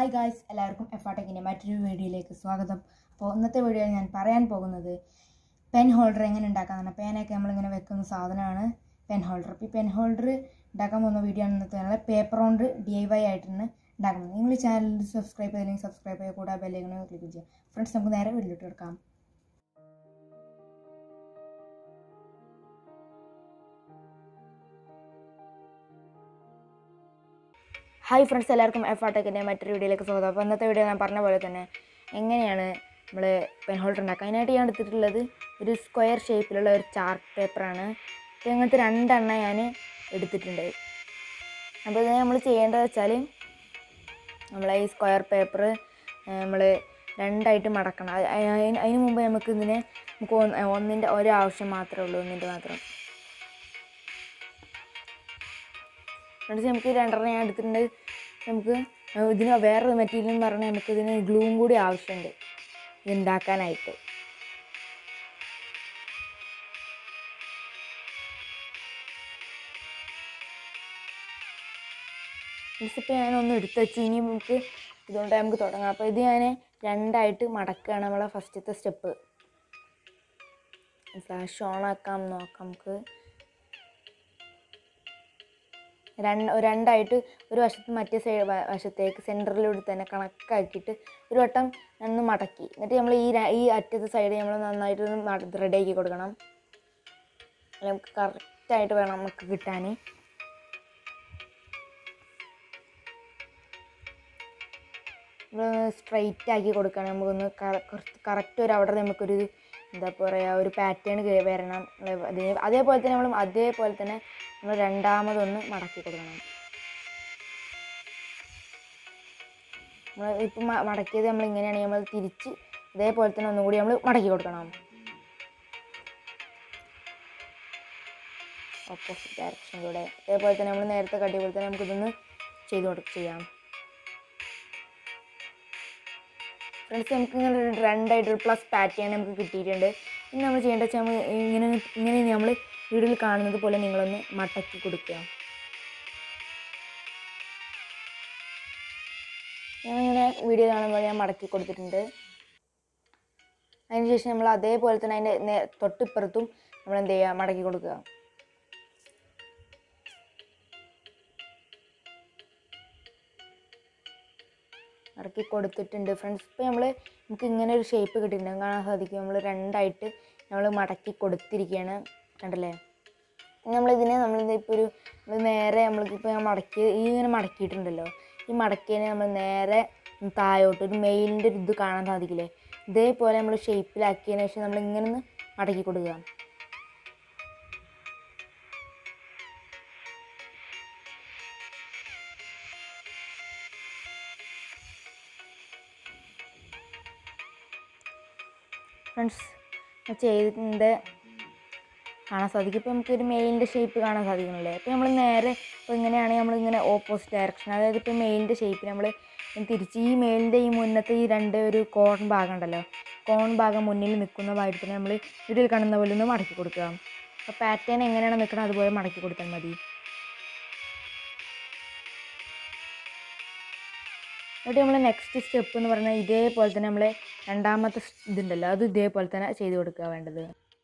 hi guys എല്ലാവർക്കും എഫാടെക്കിൻ്റെ മറ്റൊരു വീഡിയോയിലേക്ക് സ്വാഗതം അപ്പോൾ ഇന്നത്തെ വീഡിയോയിൽ ഞാൻ പറയാൻ പോകുന്നത് പെൻ ഹോൾഡർ എങ്ങനെ ഉണ്ടാക്കാമെന്നാണ് പേനയൊക്കെ നമ്മളിങ്ങനെ വെക്കുന്ന സാധനമാണ് പെൻ ഹോൾഡർ അപ്പോൾ ഈ പെൻ ഹോൾഡർ ഉണ്ടാക്കാൻ പോകുന്ന വീഡിയോ ആണ് ഇന്നത്തെ നല്ല പേപ്പർ കൊണ്ട് ഡി ഐ വൈ ആയിട്ടാണ് ഉണ്ടാക്കുന്നത് നിങ്ങൾ ഈ ചാനൽ സബ്സ്ക്രൈബ് ചെയ്തില്ലെങ്കിൽ സബ്സ്ക്രൈബ് ചെയ്യുക കൂടെ ബെല്ലേക്കണം ക്ലിക്ക് ചെയ്യുക ഫ്രണ്ട്സ് നമുക്ക് നേരെ വീട്ടിലോട്ട് എടുക്കാം ഹായ് ഫ്രണ്ട്സ് എല്ലാവർക്കും എഫ് ആട്ടെക്കിൻ്റെ മറ്റൊരു വീഡിയോയിലേക്ക് സ്വാഗതം അപ്പോൾ ഇന്നത്തെ വീഡിയോ ഞാൻ പറഞ്ഞ പോലെ തന്നെ എങ്ങനെയാണ് നമ്മൾ പെൻ ഹോൾഡർ ഉണ്ടാക്കുക അതിനായിട്ട് ഞാൻ എടുത്തിട്ടുള്ളത് ഒരു സ്ക്വയർ ഷേപ്പിലുള്ള ഒരു ചാർട്ട് പേപ്പറാണ് അപ്പോൾ ഇങ്ങനത്തെ രണ്ടെണ്ണം ഞാൻ എടുത്തിട്ടുണ്ട് അപ്പോൾ ഇത് നമ്മൾ ചെയ്യേണ്ടത് വെച്ചാൽ നമ്മൾ ഈ സ്ക്വയർ പേപ്പർ നമ്മൾ രണ്ടായിട്ട് മടക്കണം അത് അതിന് അതിന് മുമ്പ് നമുക്ക് ഇതിനെ നമുക്ക് ഒന്ന് ഒന്നിൻ്റെ ഒരു ആവശ്യം മാത്രമേ ഉള്ളൂ ഒന്നിൻ്റെ മാത്രം ഫ്രണ്ട്സ് നമുക്ക് ഈ രണ്ടെണ്ണം ഞാൻ എടുത്തിട്ടുണ്ട് നമുക്ക് ഇതിന് വേറൊരു മെറ്റീരിയൽ എന്ന് പറഞ്ഞാൽ നമുക്ക് ഇതിന് ഗ്ലൂവും കൂടി ആവശ്യമുണ്ട് ഇത് ഉണ്ടാക്കാനായിട്ട് ഫ്രണ്ട്സ് ഇപ്പോൾ ഞാൻ ഒന്ന് എടുത്ത് വെച്ചു ഇനി നമുക്ക് ഇതുകൊണ്ട് നമുക്ക് തുടങ്ങാം അപ്പോൾ ഇത് ഞാൻ രണ്ടായിട്ട് മടക്കുകയാണ് നമ്മളെ ഫസ്റ്റത്തെ സ്റ്റെപ്പ് ഫ്ലാഷ് ഓൺ ആക്കാം നോക്കാം നമുക്ക് രണ്ട് രണ്ടായിട്ട് ഒരു വശത്ത് മറ്റേ സൈഡ് വശത്തേക്ക് സെൻറ്ററിലൂടെ തന്നെ കണക്കാക്കിയിട്ട് ഒരു വട്ടം ഒന്ന് മടക്കി എന്നിട്ട് നമ്മൾ ഈ ര- ഈ അറ്റത്തെ സൈഡ് നമ്മൾ നന്നായിട്ട് ഒന്ന് റെഡിയാക്കി കൊടുക്കണം അല്ല നമുക്ക് കറക്റ്റായിട്ട് വേണം നമുക്ക് കിട്ടാൻ സ്ട്രൈറ്റ് ആക്കി കൊടുക്കണം നമുക്കൊന്ന് കറക്റ്റ് ഒരു അവിടെ നമുക്കൊരു എന്താ പറയുക ഒരു പാറ്റേൺ വരണം അതേ അതേപോലെ തന്നെ നമ്മൾ അതേപോലെ തന്നെ നമ്മൾ രണ്ടാമതൊന്ന് മടക്കി കൊടുക്കണം നമ്മൾ ഇപ്പം മടക്കിയത് നമ്മൾ ഇങ്ങനെയാണെങ്കിൽ നമ്മൾ തിരിച്ച് അതേപോലെ തന്നെ ഒന്നും കൂടി നമ്മൾ മടക്കി കൊടുക്കണം ഓപ്പോസിറ്റ് ഡയറക്ഷനിലൂടെ അതേപോലെ തന്നെ നമ്മൾ നേരത്തെ കട്ടിയ പോലെ തന്നെ നമുക്കിതൊന്ന് ചെയ്ത് കൊടുക്ക ചെയ്യാം ഫ്രണ്ട്സ് നമുക്ക് ഇങ്ങനെ ഒരു രണ്ടായിട്ടൊരു പ്ലസ് പാറ്റേൺ നമുക്ക് കിട്ടിയിട്ടുണ്ട് ഇനി നമ്മൾ ചെയ്യേണ്ട വെച്ചാൽ നമ്മൾ ഇങ്ങനെ ഇങ്ങനെ നമ്മൾ വീഡിയോയിൽ കാണുന്നത് പോലെ നിങ്ങളൊന്ന് മടക്കി കൊടുക്കുക ഞാനിങ്ങനെ വീഡിയോ കാണുമ്പോൾ ഞാൻ മടക്കി കൊടുത്തിട്ടുണ്ട് അതിനുശേഷം നമ്മൾ അതേപോലെ തന്നെ അതിൻ്റെ നേ തൊട്ടിപ്പുറത്തും നമ്മൾ എന്ത് ചെയ്യുക മടക്കി കൊടുക്കുക ഇറക്കി കൊടുത്തിട്ടുണ്ട് ഫ്രണ്ട്സ് ഇപ്പോൾ നമ്മൾ നമുക്ക് ഇങ്ങനെ ഒരു ഷേപ്പ് കിട്ടിയിട്ടുണ്ട് കാണാൻ സാധിക്കും നമ്മൾ രണ്ടായിട്ട് നമ്മൾ മടക്കി കൊടുത്തിരിക്കുകയാണ് കണ്ടല്ലേ നമ്മളിതിനെ നമ്മൾ ഇപ്പോൾ ഒരു നമ്മൾ നേരെ നമ്മൾക്കിപ്പോൾ ഞാൻ മടക്കി ഈ ഇങ്ങനെ മടക്കിയിട്ടുണ്ടല്ലോ ഈ മടക്കിയതിനെ നമ്മൾ നേരെ താഴോട്ട് ഒരു മെയിലിൻ്റെ ഒരു ഇത് കാണാൻ സാധിക്കില്ലേ ഇതേപോലെ നമ്മൾ ഷേപ്പിലാക്കിയതിന് ശേഷം നമ്മൾ ഇങ്ങനെ ഒന്ന് മടക്കി കൊടുക്കുക ഫ്രണ്ട്സ് ചെയ്തിട്ടുണ്ട് കാണാൻ സാധിക്കും ഇപ്പോൾ നമുക്കൊരു മെയിലിൻ്റെ ഷേപ്പ് കാണാൻ സാധിക്കുന്നില്ലേ ഇപ്പോൾ നമ്മൾ നേരെ ഇപ്പോൾ ഇങ്ങനെയാണെങ്കിൽ നമ്മളിങ്ങനെ ഓപ്പോസിറ്റ് ഡയറക്ഷൻ അതായത് ഇപ്പോൾ മെയിലിൻ്റെ ഷേപ്പ് നമ്മൾ തിരിച്ച് ഈ മെയിലിൻ്റെ ഈ മുന്നത്തെ ഈ രണ്ട് ഒരു കോൺ ഭാഗം ഉണ്ടല്ലോ കോൺ ഭാഗം മുന്നിൽ നിൽക്കുന്നതായിട്ട് തന്നെ നമ്മൾ ഇതിൽ കാണുന്ന പോലെ ഒന്ന് മടക്കി കൊടുക്കുക അപ്പോൾ പാറ്റേൺ എങ്ങനെയാണ് നിൽക്കുന്നത് അതുപോലെ മടക്കി കൊടുത്താൽ മതി എന്നിട്ട് നമ്മൾ നെക്സ്റ്റ് സ്റ്റെപ്പ് എന്ന് പറഞ്ഞാൽ ഇതേപോലെ തന്നെ നമ്മൾ രണ്ടാമത്തെ ഇതുണ്ടല്ലോ അത് ഇതേപോലെ തന്നെ ചെയ്ത് കൊടുക്കുക വേണ്ടത്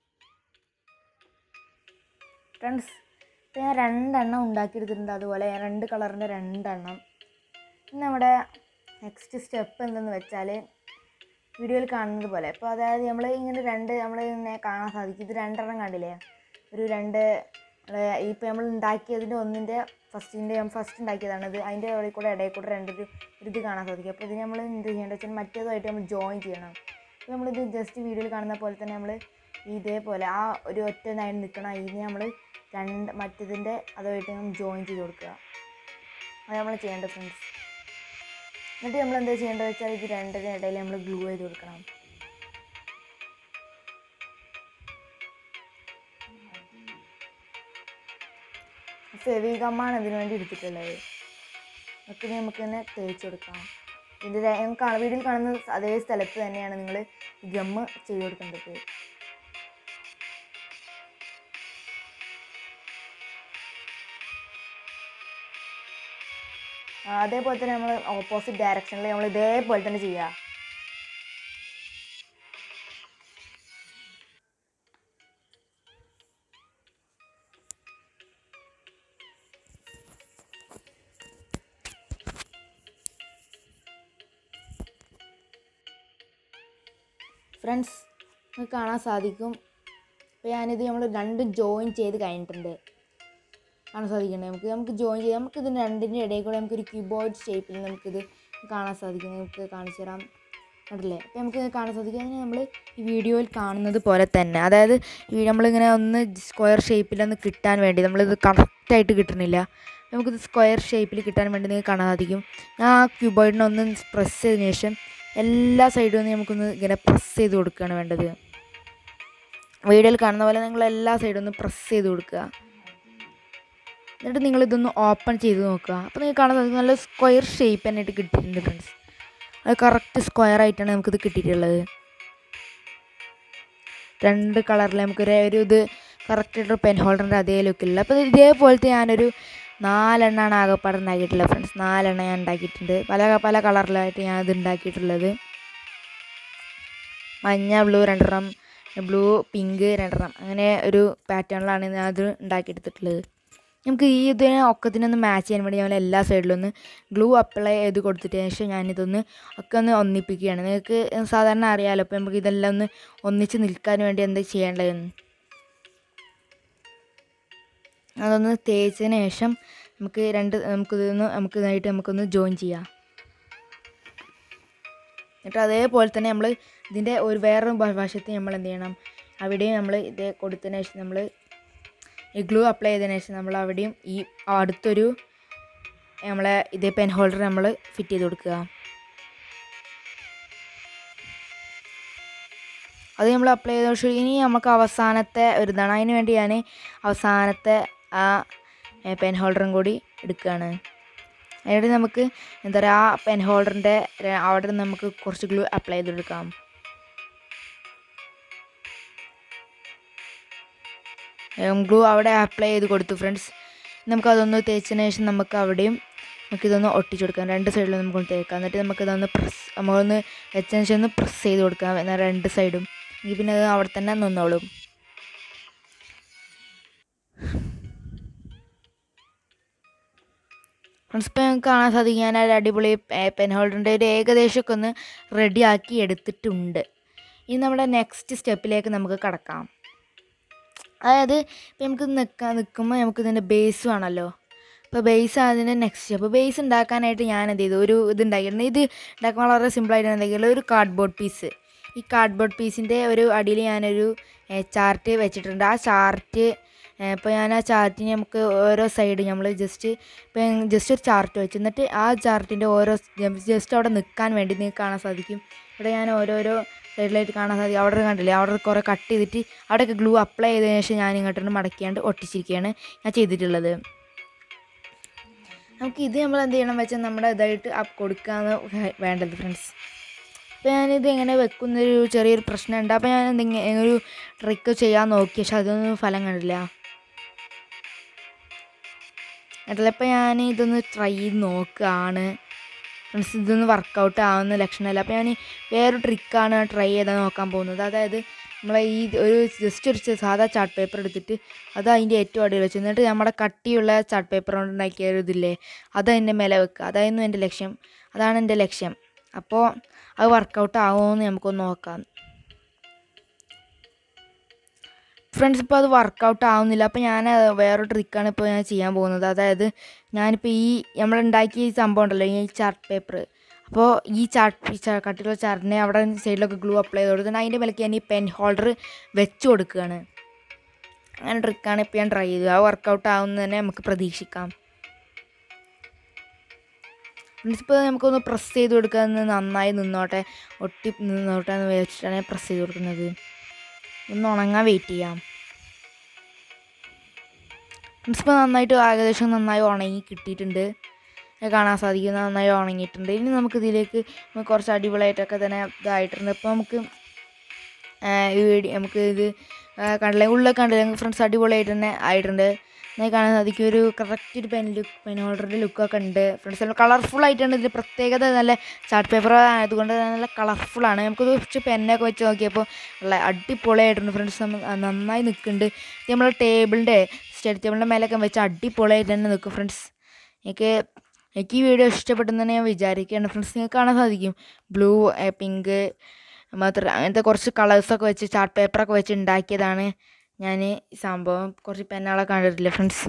ഫ്രണ്ട്സ് ഇപ്പോൾ ഞാൻ രണ്ടെണ്ണം ഉണ്ടാക്കിയെടുത്തിട്ടുണ്ട് അതുപോലെ ഞാൻ രണ്ട് കളറിൻ്റെ രണ്ടെണ്ണം ഇനി നമ്മുടെ നെക്സ്റ്റ് സ്റ്റെപ്പ് എന്തെന്ന് വെച്ചാൽ വീഡിയോയിൽ കാണുന്നത് പോലെ ഇപ്പോൾ അതായത് നമ്മൾ ഇങ്ങനെ രണ്ട് നമ്മൾ ഇങ്ങനെ കാണാൻ സാധിക്കും ഇത് രണ്ടെണ്ണം കണ്ടില്ലേ ഒരു രണ്ട് ഇപ്പോൾ നമ്മൾ ഉണ്ടാക്കിയതിൻ്റെ ഒന്നിൻ്റെ ഫസ്റ്റിൻ്റെ ഫസ്റ്റ് ഉണ്ടാക്കിയതാണ് ഇത് അതിൻ്റെ ഇടയിൽ കൂടെ ഇടയിൽ കൂടെ രണ്ടൊരു ഒരു ഇത് കാണാൻ സാധിക്കും അപ്പോൾ ഇത് നമ്മൾ എന്ത് ചെയ്യേണ്ടത് വെച്ചാൽ മറ്റേതുമായിട്ട് നമ്മൾ ജോയിൻ ചെയ്യണം അപ്പോൾ നമ്മളിത് ജസ്റ്റ് വീഡിയോയിൽ കാണുന്ന പോലെ തന്നെ നമ്മൾ ഇതേപോലെ ആ ഒരു ഒറ്റ നയൻ നിൽക്കണം അതിന് നമ്മൾ രണ്ട് മറ്റേതിൻ്റെ അതുമായിട്ട് നമ്മൾ ജോയിൻ ചെയ്ത് കൊടുക്കുക അത് നമ്മൾ ചെയ്യേണ്ടത് ഫ്രണ്ട്സ് എന്നിട്ട് നമ്മൾ എന്താ ചെയ്യേണ്ടത് വെച്ചാൽ ഇത് രണ്ടിൻ്റെ ഇടയിൽ നമ്മൾ ഗ്ലൂ ചെയ്ത് കൊടുക്കണം ഫെവി ഗമ്മാണ് ഇതിനു വേണ്ടി എടുത്തിട്ടുള്ളത് അതൊക്കെ ഇനി നമുക്ക് തന്നെ തേച്ച് കൊടുക്കാം ഇത് വീഡിയോയിൽ കാണുന്ന അതേ സ്ഥലത്ത് തന്നെയാണ് നിങ്ങൾ ഗമ്മ് ചെയ്ത് കൊടുക്കേണ്ടത് അതേപോലെ തന്നെ നമ്മൾ ഓപ്പോസിറ്റ് ഡയറക്ഷനിൽ നമ്മൾ ഇതേപോലെ തന്നെ ചെയ്യുക ഫ്രണ്ട്സ് നിങ്ങൾക്ക് കാണാൻ സാധിക്കും ഇപ്പോൾ ഞാനിത് നമ്മൾ രണ്ടും ജോയിൻ ചെയ്ത് കഴിഞ്ഞിട്ടുണ്ട് കാണാൻ സാധിക്കണ്ടേ നമുക്ക് നമുക്ക് ജോയിൻ ചെയ്യാം നമുക്ക് ഇത് രണ്ടിൻ്റെ ഇടയിൽ കൂടെ നമുക്കൊരു കീബോർഡ് ഷേപ്പിൽ നമുക്കിത് കാണാൻ സാധിക്കും നമുക്ക് കാണിച്ചു തരാം കണ്ടില്ലേ അപ്പോൾ നമുക്ക് കാണാൻ സാധിക്കും അതിന് നമ്മൾ ഈ വീഡിയോയിൽ കാണുന്നത് പോലെ തന്നെ അതായത് ഈ നമ്മളിങ്ങനെ ഒന്ന് സ്ക്വയർ ഷേപ്പിലൊന്ന് കിട്ടാൻ വേണ്ടി നമ്മളിത് കറക്റ്റായിട്ട് കിട്ടണില്ല നമുക്കിത് സ്ക്വയർ ഷേപ്പിൽ കിട്ടാൻ വേണ്ടി നിങ്ങൾക്ക് കാണാൻ സാധിക്കും ഞാൻ ആ ക്യൂബോയിഡിനെ ഒന്ന് പ്രസ് ചെയ്തതിന് ശേഷം എല്ലാ സൈഡും ഒന്ന് നമുക്കൊന്ന് ഇങ്ങനെ പ്രസ് ചെയ്ത് കൊടുക്കുകയാണ് വേണ്ടത് വീഡിയോയിൽ കാണുന്ന പോലെ നിങ്ങൾ എല്ലാ സൈഡും ഒന്ന് പ്രസ് ചെയ്ത് കൊടുക്കുക എന്നിട്ട് നിങ്ങൾ ഇതൊന്ന് ഓപ്പൺ ചെയ്ത് നോക്കുക അപ്പോൾ നിങ്ങൾക്ക് കാണാൻ സാധിക്കും നല്ല സ്ക്വയർ ഷേപ്പ് തന്നെയായിട്ട് കിട്ടിയിട്ടുണ്ട് ഫ്രണ്ട്സ് അത് കറക്റ്റ് സ്ക്വയർ ആയിട്ടാണ് നമുക്കിത് കിട്ടിയിട്ടുള്ളത് രണ്ട് കളറിൽ നമുക്കൊരു ഒരു ഇത് കറക്റ്റായിട്ട് പെൻ ഹോൾഡറിൻ്റെ അതേ ലുക്കിലുള്ള അപ്പോൾ ഇതേപോലത്തെ ഞാനൊരു നാലെണ്ണമാണ് ആകെപ്പാടെ ഉണ്ടാക്കിയിട്ടുള്ളത് ഫ്രണ്ട്സ് നാലെണ്ണം ഞാൻ ഉണ്ടാക്കിയിട്ടുണ്ട് പല പല കളറിലായിട്ട് ഞാൻ ഇത് ഉണ്ടാക്കിയിട്ടുള്ളത് മഞ്ഞ ബ്ലൂ രണ്ടെണ്ണം ബ്ലൂ പിങ്ക് രണ്ടെണ്ണം അങ്ങനെ ഒരു പാറ്റേണിലാണ് ഞാൻ അത് ഉണ്ടാക്കിയെടുത്തിട്ടുള്ളത് നമുക്ക് ഈ ഇതിനെ ഒക്കത്തിനൊന്ന് മാച്ച് ചെയ്യാൻ വേണ്ടി ഞാൻ എല്ലാ സൈഡിലും ഒന്ന് ഗ്ലൂ അപ്ലൈ ചെയ്ത് കൊടുത്തിട്ട് ശേഷം ഞാനിതൊന്ന് ഒക്കെ ഒന്ന് ഒന്നിപ്പിക്കുകയാണ് നിങ്ങൾക്ക് സാധാരണ അറിയാമല്ലോ അപ്പോൾ നമുക്ക് ഇതെല്ലാം ഒന്ന് ഒന്നിച്ച് നിൽക്കാൻ വേണ്ടി എന്താ ചെയ്യേണ്ടതെന്ന് അതൊന്ന് തേച്ചതിന് ശേഷം നമുക്ക് രണ്ട് നമുക്കിതൊന്ന് നമുക്ക് ഇതായിട്ട് നമുക്കൊന്ന് ജോയിൻ ചെയ്യാം എന്നിട്ട് അതേപോലെ തന്നെ നമ്മൾ ഇതിൻ്റെ ഒരു വേറൊരു വ- വശത്ത് നമ്മൾ എന്ത് ചെയ്യണം അവിടെയും നമ്മൾ ഇത് കൊടുത്തതിന് ശേഷം നമ്മൾ ഈ ഗ്ലൂ അപ്ലൈ ചെയ്തതിന് ശേഷം നമ്മൾ അവിടെയും ഈ അടുത്തൊരു നമ്മളെ ഇതേ പെൻ ഹോൾഡർ നമ്മൾ ഫിറ്റ് ചെയ്ത് കൊടുക്കുക അത് നമ്മൾ അപ്ലൈ ചെയ്ത ശേഷം ഇനി നമുക്ക് അവസാനത്തെ ഒരു ഇതാണ് അതിന് വേണ്ടി ഞാൻ അവസാനത്തെ ആ പെൻ ഹോൾഡറും കൂടി എടുക്കുകയാണ് അതിനോട് നമുക്ക് എന്താ പറയുക ആ പെൻ ഹോൾഡറിൻ്റെ അവിടെ നമുക്ക് കുറച്ച് ഗ്ലൂ അപ്ലൈ ചെയ്തെടുക്കാം ഗ്ലൂ അവിടെ അപ്ലൈ ചെയ്ത് കൊടുത്തു ഫ്രണ്ട്സ് നമുക്കതൊന്ന് തേച്ചതിന് ശേഷം നമുക്ക് അവിടെയും നമുക്കിതൊന്ന് ഒട്ടിച്ചു കൊടുക്കാം രണ്ട് സൈഡിലും നമുക്കൊന്ന് തേക്കാം എന്നിട്ട് നമുക്കിതൊന്ന് പ്രസ് നമ്മളൊന്ന് വെച്ചതിന് ശേഷം ഒന്ന് പ്രസ് ചെയ്ത് കൊടുക്കാം എന്നാൽ രണ്ട് സൈഡും എങ്കിൽ പിന്നെ അത് അവിടെ തന്നെ നിന്നോളും ഫ്രണ്ട്സ് ഇപ്പം ഞങ്ങൾക്ക് കാണാൻ സാധിക്കും ഞാൻ ഒരു അടിപൊളി പെൻ ഹോൾഡറിൻ്റെ ഒരു ഏകദേശമൊക്കെ ഒന്ന് റെഡിയാക്കി എടുത്തിട്ടുണ്ട് ഇനി നമ്മുടെ നെക്സ്റ്റ് സ്റ്റെപ്പിലേക്ക് നമുക്ക് കടക്കാം അതായത് ഇപ്പം നമുക്ക് നിൽക്കാൻ നിൽക്കുമ്പോൾ നമുക്ക് ഇതിൻ്റെ ബേസ് വേണമല്ലോ ഇപ്പോൾ ബേസ് അതിൻ്റെ നെക്സ്റ്റ് സ്റ്റെപ്പ് ബേസ് ഉണ്ടാക്കാനായിട്ട് ഞാൻ എന്ത് ചെയ്തു ഒരു ഇത് ഉണ്ടാക്കിയിട്ടുണ്ട് ഇത് ഉണ്ടാക്കാൻ വളരെ സിമ്പിളായിട്ട് എന്തെങ്കിലും ഒരു കാർഡ്ബോർഡ് പീസ് ഈ കാർഡ്ബോർഡ് പീസിൻ്റെ ഒരു അടിയിൽ ഞാനൊരു ചാർട്ട് വെച്ചിട്ടുണ്ട് ആ ചാർട്ട് ഇപ്പോൾ ഞാൻ ആ ചാർട്ടിന് നമുക്ക് ഓരോ സൈഡ് നമ്മൾ ജസ്റ്റ് ഇപ്പം ജസ്റ്റ് ഒരു ചാർട്ട് വെച്ച് എന്നിട്ട് ആ ചാർട്ടിൻ്റെ ഓരോ ജസ്റ്റ് അവിടെ നിൽക്കാൻ വേണ്ടി നിങ്ങൾക്ക് കാണാൻ സാധിക്കും ഇവിടെ ഞാൻ ഓരോരോ സൈഡിലായിട്ട് കാണാൻ സാധിക്കും അവിടെ കണ്ടില്ലേ അവിടെ കുറേ കട്ട് ചെയ്തിട്ട് അവിടെയൊക്കെ ഗ്ലൂ അപ്ലൈ ചെയ്തതിന് ശേഷം ഞാൻ ഇങ്ങോട്ട് മടക്കിയാണ്ട് ഒട്ടിച്ചിരിക്കുകയാണ് ഞാൻ ചെയ്തിട്ടുള്ളത് നമുക്ക് ഇത് നമ്മൾ എന്ത് ചെയ്യണം വെച്ചാൽ നമ്മുടെ ഇതായിട്ട് അപ്പ് കൊടുക്കാന്ന് വേ- വേണ്ടത് ഫ്രണ്ട്സ് അപ്പോൾ ഞാനിത് എങ്ങനെ വെക്കുന്നൊരു ചെറിയൊരു പ്രശ്നമുണ്ട് അപ്പോൾ ഞാൻ എന്തെങ്കിലും ഒരു ട്രിക്ക് ചെയ്യാൻ നോക്കി പക്ഷെ അതൊന്നും ഫലം കണ്ടില്ല എന്നിട്ടിപ്പോൾ ഞാൻ ഇതൊന്ന് ട്രൈ ചെയ്ത് നോക്കുകയാണ് ഫ്രണ്ട്സ് ഇതൊന്നും വർക്കൗട്ട് ആവുന്ന ലക്ഷണമല്ല അപ്പോൾ ഞാൻ വേറൊരു ട്രിക്കാണ് ട്രൈ ചെയ്താൽ നോക്കാൻ പോകുന്നത് അതായത് നമ്മളെ ഈ ഒരു ജസ്റ്റ് ഒരു ചെ- സാധാ ചാർട്ട് പേപ്പർ എടുത്തിട്ട് അത് അതിൻ്റെ ഏറ്റവും അടിയിൽ വെച്ച് എന്നിട്ട് നമ്മുടെ കട്ടിയുള്ള ചാർട്ട് പേപ്പർ കൊണ്ട് ഉണ്ടാക്കിയ ഒരു ഇതില്ലേ അത് അതിൻ്റെ മേലെ വെക്കുക അതായിരുന്നു എൻ്റെ ലക്ഷ്യം അതാണ് എൻ്റെ ലക്ഷ്യം അപ്പോൾ അത് വർക്കൗട്ട് ആവുമോ എന്ന് നമുക്കൊന്ന് നോക്കാം ഫ്രണ്ട്സ് ഇപ്പോൾ അത് വർക്കൗട്ട് ആവുന്നില്ല അപ്പോൾ ഞാൻ വേറൊരു ട്രിക്കാണ് ഇപ്പോൾ ഞാൻ ചെയ്യാൻ പോകുന്നത് അതായത് ഞാനിപ്പോൾ ഈ നമ്മളുണ്ടാക്കിയ ഈ സംഭവം ഉണ്ടല്ലോ ഈ ചാർട്ട് പേപ്പർ അപ്പോൾ ഈ ചാർട്ട് ഈ ചാ- കട്ടിയുള്ള ചാർട്ടിനെ അവിടെ സൈഡിലൊക്കെ ഗ്ലൂ അപ്ലൈ ചെയ്ത് കൊടുത്തിട്ട് അതിൻ്റെ മേലേക്ക് ഞാൻ ഈ പെൻ ഹോൾഡർ വെച്ച് കൊടുക്കുകയാണ് അങ്ങനെ ട്രിക്കാണ് ഇപ്പോൾ ഞാൻ ട്രൈ ചെയ്തത് ആ വർക്കൗട്ട് ആവുമെന്ന് തന്നെ നമുക്ക് പ്രതീക്ഷിക്കാം ഫ്രണ്ട്സ് ഇപ്പോൾ നമുക്കൊന്ന് പ്രസ് ചെയ്ത് കൊടുക്കുക എന്ന് നന്നായി നിന്നോട്ടെ ഒട്ടി നിന്നോട്ടെ എന്ന് വെച്ചിട്ടാണ് പ്രസ് ചെയ്ത് കൊടുക്കുന്നത് ഒന്ന് ഉണങ്ങാൻ വെയിറ്റ് ചെയ്യാം ഫ്രണ്ട്സ് ഇപ്പോൾ നന്നായിട്ട് ഏകദേശം നന്നായി ഉണങ്ങി കിട്ടിയിട്ടുണ്ട് ഇത് കാണാൻ സാധിക്കും നന്നായി ഉണങ്ങിയിട്ടുണ്ട് ഇനി നമുക്ക് ഇതിലേക്ക് നമുക്ക് കുറച്ച് അടിപൊളിയായിട്ടൊക്കെ തന്നെ ഇതായിട്ടുണ്ട് ഇപ്പോൾ നമുക്ക് ആ, ഈ വീഡിയോ നമുക്ക് ഇത് ആ, കണ്ടില്ലേ ഉള്ളിൽ കണ്ടില്ലേ ഫ്രണ്ട്സ് അടിപൊളിയായിട്ട് തന്നെ ആയിട്ടുണ്ട് നിങ്ങൾക്ക് കാണാൻ സാധിക്കും ഒരു കറക്റ്റ് ഒരു പെൻ ലുക്ക് പെൻ ഹോൾഡറിൻ്റെ ലുക്കൊക്കെ ഉണ്ട് ഫ്രണ്ട്സ് നല്ല കളർഫുൾ ആയിട്ടാണ് ഇതിൻ്റെ പ്രത്യേകത നല്ല ചാർട്ട് പേപ്പർ ആയതുകൊണ്ട് നല്ല കളർഫുള്ളാണ് നമുക്ക് കുറച്ച് പെന്നൊക്കെ വെച്ച് നോക്കിയപ്പോൾ നല്ല അടിപൊളിയായിട്ടുണ്ട് ഫ്രണ്ട്സ് നന്നായി നിൽക്കുന്നുണ്ട് ഇത് നമ്മളെ ടേബിളിൻ്റെ സ്റ്റഡി ടേബിളിൻ്റെ മേലൊക്കെ വെച്ച് അടിപൊളിയായിട്ട് തന്നെ നിൽക്കും ഫ്രണ്ട്സ് എനിക്ക് എനിക്ക് ഈ വീഡിയോ ഇഷ്ടപ്പെട്ടെന്ന് തന്നെ ഞാൻ വിചാരിക്കുകയാണ് ഫ്രണ്ട്സ് നിങ്ങൾക്ക് കാണാൻ സാധിക്കും ബ്ലൂ പിങ്ക് മാത്രം അങ്ങനത്തെ കുറച്ച് കളേഴ്സൊക്കെ വെച്ച് ചാർട്ട് പേപ്പറൊക്കെ വെച്ച് ഉണ്ടാക്കിയതാണ് ഞാൻ ഈ സംഭവം കുറച്ച് പെന്നുകളൊക്കെ കണ്ടിട്ടില്ല ഫ്രണ്ട്സ്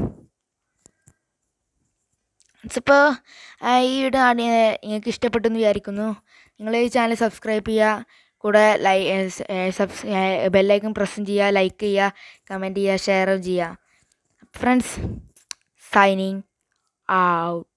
ഇപ്പോൾ ഈ വീഡിയോ ആദ്യ നിങ്ങൾക്ക് ഇഷ്ടപ്പെട്ടു എന്ന് വിചാരിക്കുന്നു നിങ്ങൾ ഈ ചാനൽ സബ്സ്ക്രൈബ് ചെയ്യുക കൂടെ ലൈ സബ്സ് ബെല്ലൈക്കൺ പ്രസ് ചെയ്യുക ലൈക്ക് ചെയ്യുക കമൻറ്റ് ചെയ്യുക ഷെയർ ചെയ്യുക ഫ്രണ്ട്സ് സൈനിങ് ഔട്ട്